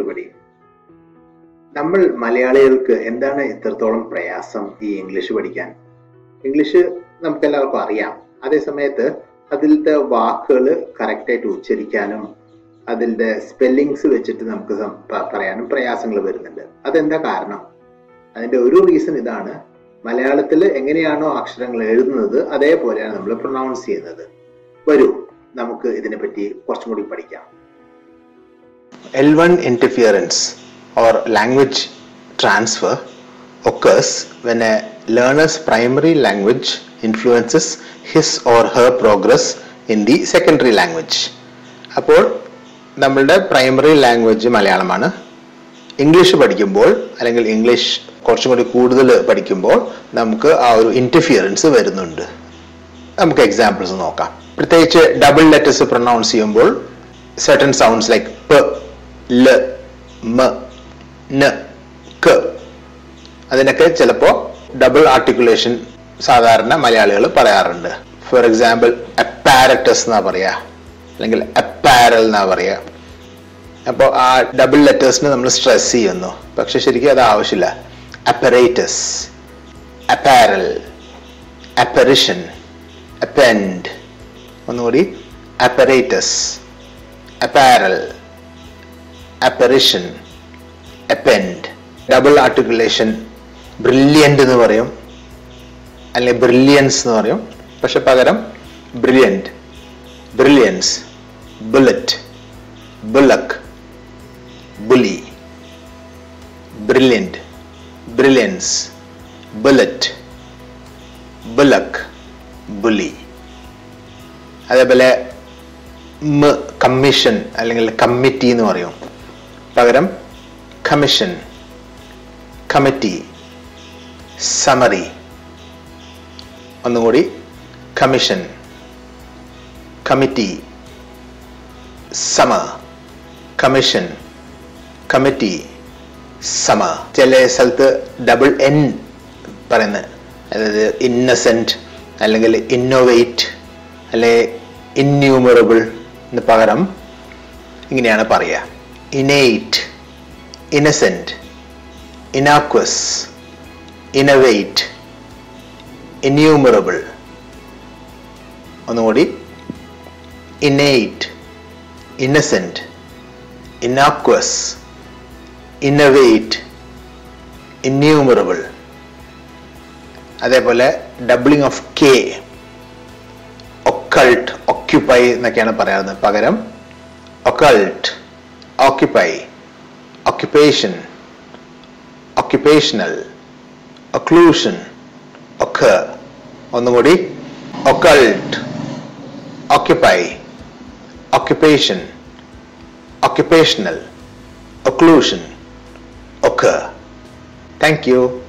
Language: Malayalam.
everybody. നമ്മൾ മലയാളികൾക്ക് എന്താണ് ഇത്രത്തോളം പ്രയാസം ഈ ഇംഗ്ലീഷ് പഠിക്കാൻ ഇംഗ്ലീഷ് നമുക്ക് എല്ലാവർക്കും അറിയാം അതേ സമയത്ത് അതിലത്തെ വാക്കുകൾ കറക്റ്റായിട്ട് ഉച്ചരിക്കാനും അതിൻ്റെ സ്പെല്ലിങ്സ് വെച്ചിട്ട് നമുക്ക് സം- പ- പറയാനും പ്രയാസങ്ങൾ വരുന്നുണ്ട് അതെന്താ കാരണം അതിന്റെ ഒരു റീസൺ ഇതാണ് മലയാളത്തിൽ എങ്ങനെയാണോ അക്ഷരങ്ങൾ എഴുതുന്നത് അതേപോലെയാണ് നമ്മൾ പ്രൊനൗൺസ് ചെയ്യുന്നത് വരൂ നമുക്ക് ഇതിനെപ്പറ്റി കുറച്ചും കൂടി പഠിക്കാം L1 interference or language transfer occurs when a learner's primary language influences his or her progress in the secondary language. അപ്പോൾ നമ്മളുടെ പ്രൈമറി ലാംഗ്വേജ് മലയാളമാണ് ഇംഗ്ലീഷ് പഠിക്കുമ്പോൾ അല്ലെങ്കിൽ ഇംഗ്ലീഷ് കുറച്ചും കൂടി കൂടുതൽ പഠിക്കുമ്പോൾ നമുക്ക് ആ ഒരു ഇന്റർഫിയറൻസ് വരുന്നുണ്ട് നമുക്ക് എക്സാമ്പിൾസ് നോക്കാം പ്രത്യേകിച്ച് ഡബിൾ ലെറ്റേഴ്സ് പ്രൊനൗൺസ് ചെയ്യുമ്പോൾ certain സൗണ്ട്സ് ലൈക്ക് പ ല മ ന ക അതിനൊക്കെ ചിലപ്പോൾ ഡബിൾ ആർട്ടിക്കുലേഷൻ സാധാരണ മലയാളികൾ പറയാറുണ്ട് ഫോർ എക്സാമ്പിൾ അപ്പാരറ്റസ് എന്നാ പറയാ അല്ലെങ്കിൽ അപ്പാരൽ എന്നാ പറയാ അപ്പോൾ ആ ഡബിൾ ലെറ്റേഴ്സിന് നമ്മൾ സ്ട്രെസ് ചെയ്യുന്നു പക്ഷെ ശരിക്കും അത് ആവശ്യമില്ല അപ്പറേറ്റസ് അപ്പാരൽ അപ്പറിഷൻ അപ്പെൻഡ് ഒന്നുകൂടി apparatus apparel apparition append double articulation brilliant എന്ന് പറയും അല്ലെങ്കിൽ ബ്രില്യൻസ് എന്ന് പറയും പക്ഷെ പകരം brilliant brilliance bullet bullock bully brilliant brilliance bullet bullock bully അതേപോലെ മ കമ്മീഷൻ അല്ലെങ്കിൽ കമ്മിറ്റി എന്ന് പറയും പകരം കമ്മീഷൻ കമ്മിറ്റി സമറി ഒന്നുകൂടി കമ്മീഷൻ കമ്മിറ്റി സമ കമ്മീഷൻ കമ്മിറ്റി സമ ചില സ്ഥലത്ത് ഡബിൾ എൻ പറയുന്നത് അതായത് ഇന്നസെന്റ് അല്ലെങ്കിൽ ഇന്നോവേറ്റ് അല്ലെ ഇന്യൂമറബിൾ എന്ന് പകരം ഇങ്ങനെയാണ് പറയുക innate innocent innocuous innovate innumerable ഒന്നുകൂടി innate innocent innocuous innovate innumerable അതേപോലെ doubling of K occult occupy എന്നൊക്കെയാണ് പറയാറുള്ളത് പകരം occult occupy occupation occupational occlusion occur ഒന്നുകൂടി occult occupy occupation occupational occlusion occur thank you